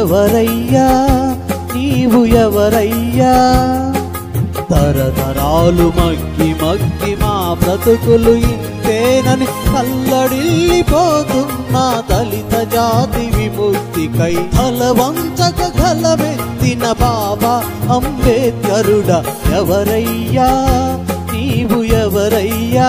ఎవరయ్యా నీవు ఎవరయ్యా తరతరాలు మగ్గి మగ్గి మా బ్రతుకులు ఇంతేనని కల్లడిల్లిపోతున్న దళిత జాతి విముక్తికై ఫలవంచక గలమెత్తిన బాబా అంబేద్కరుడా ఎవరయ్యా నీవు ఎవరయ్యా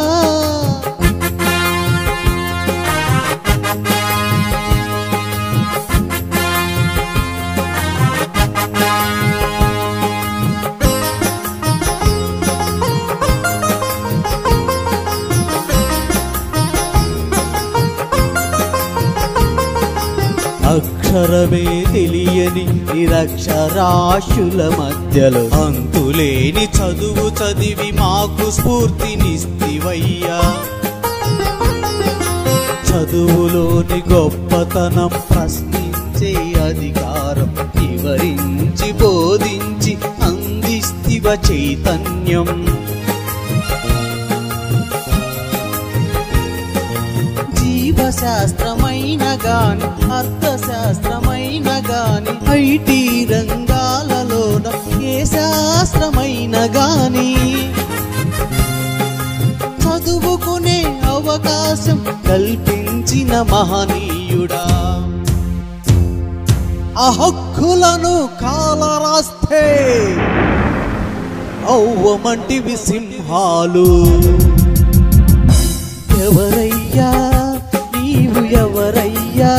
అక్షరమే తెలియని నిరక్షరాశుల మధ్యలో అంతులేని చదువు చదివి మాకు స్ఫూర్తినిస్తివయ్యా చదువులోని గొప్పతనం ప్రశ్నించే అధికారం వివరించి బోధించి అందిస్తివ చైతన్యం జీవశాస్త్రమైన గాని అర్థశాస్త్రమైన గాని ఐటీ రంగాలలోన ఏ శాస్త్రమైన గాని చదువుకునే అవకాశం కల్పించిన మహనీయుడా ఆ హక్కులను కాలరాస్తే ఔవమంటివి సింహాలు ఎవరయ్యా నీవు ఎవరయ్యా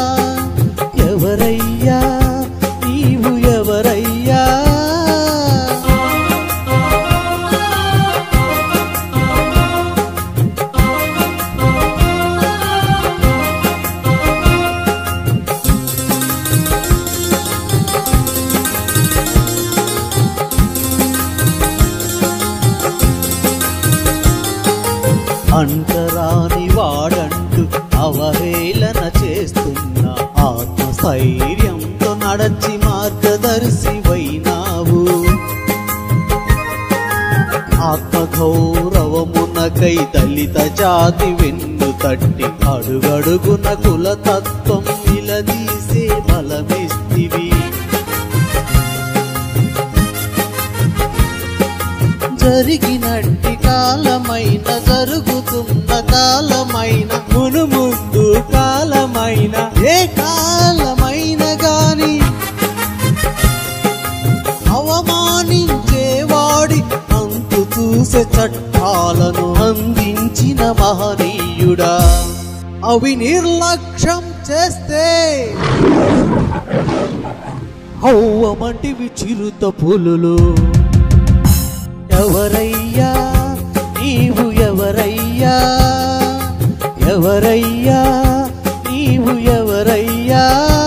ఎవరయ్యా నీవు ఎవరయ్యా అంటరాని వాడంటూ అవహేళన చేస్తున్న ఆత్మస్థైర్యంతో నడచి మార్గదర్శి వైనావు ఆత్మగౌరవమునకై దళిత జాతి వెన్ను తట్టి అడుగడుగున కులతత్వం నిలదీసే బలమిస్తివి జరిగినట్టి కాలమైన జరుగుతున్న కాలమైన మును ముందు కాలమైన ఏ కాలమైన గాని అవమానించేవాడి అంతు చూసే చట్టాలను అందించిన మహనీయుడా అవి నిర్లక్ష్యం చేస్తే హౌవమంటివి చిరుత పులులు ఎవరయ్యా నీవు ఎవరయ్యా ఎవరయ్యా నీవు ఎవరయ్యా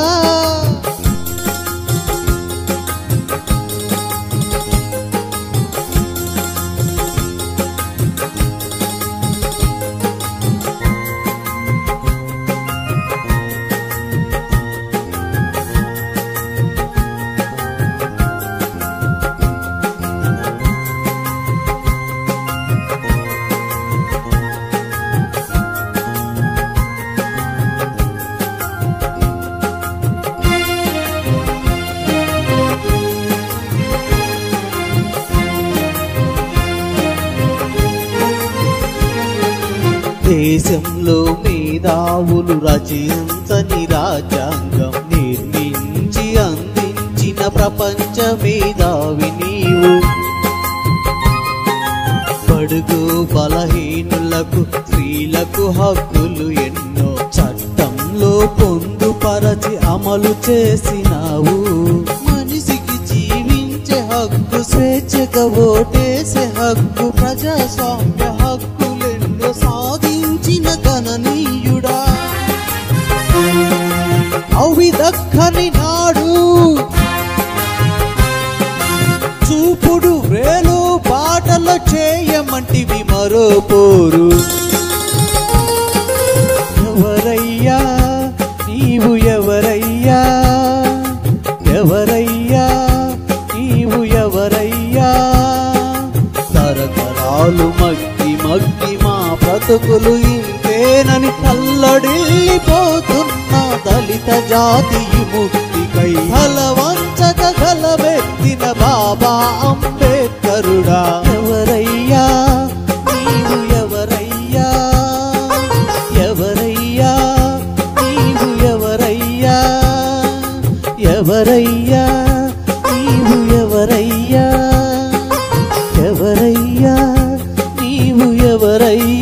దేశంలో మేధావులు రచయించని రాజ్యాంగం నిర్మించి అందించిన ప్రపంచ మేధావి నీవు బడుగు బలహీనులకు స్త్రీలకు హక్కులు ఎన్నో చట్టంలో పొందుపరచి అమలు చేసినావు మనిషికి జీవించే హక్కు స్వేచ్ఛగా ఓటేసే హక్కు ప్రజాస్వామ్య హక్కులెన్నో సాధించిన గణనీయుడా అవి దక్కని నాడు చూపుడు వేలు బాటలో చేయమంటివి మరో పోరు ఎవరయ్యా నీవు ఎవరయ్యా ఎవరయ్యా నీవు ఎవరయ్యా తరతరాలు మగ్గి మగ్గి మా బ్రతుకులు ఇంతేనని కల్లడిల్లిపోతున్న దళిత జాతి ముక్తి పై తలవంచక గలమెత్తిన బాబా అంబేద్కరుడా ఎవరయ్యా నీవు ఎవరయ్యా ఎవరయ్యా నీవు ఎవరయ్యా ఎవరయ్యా నీవు ఎవరయ్యా ఎవరయ్యా నీవు ఎవరయ్యా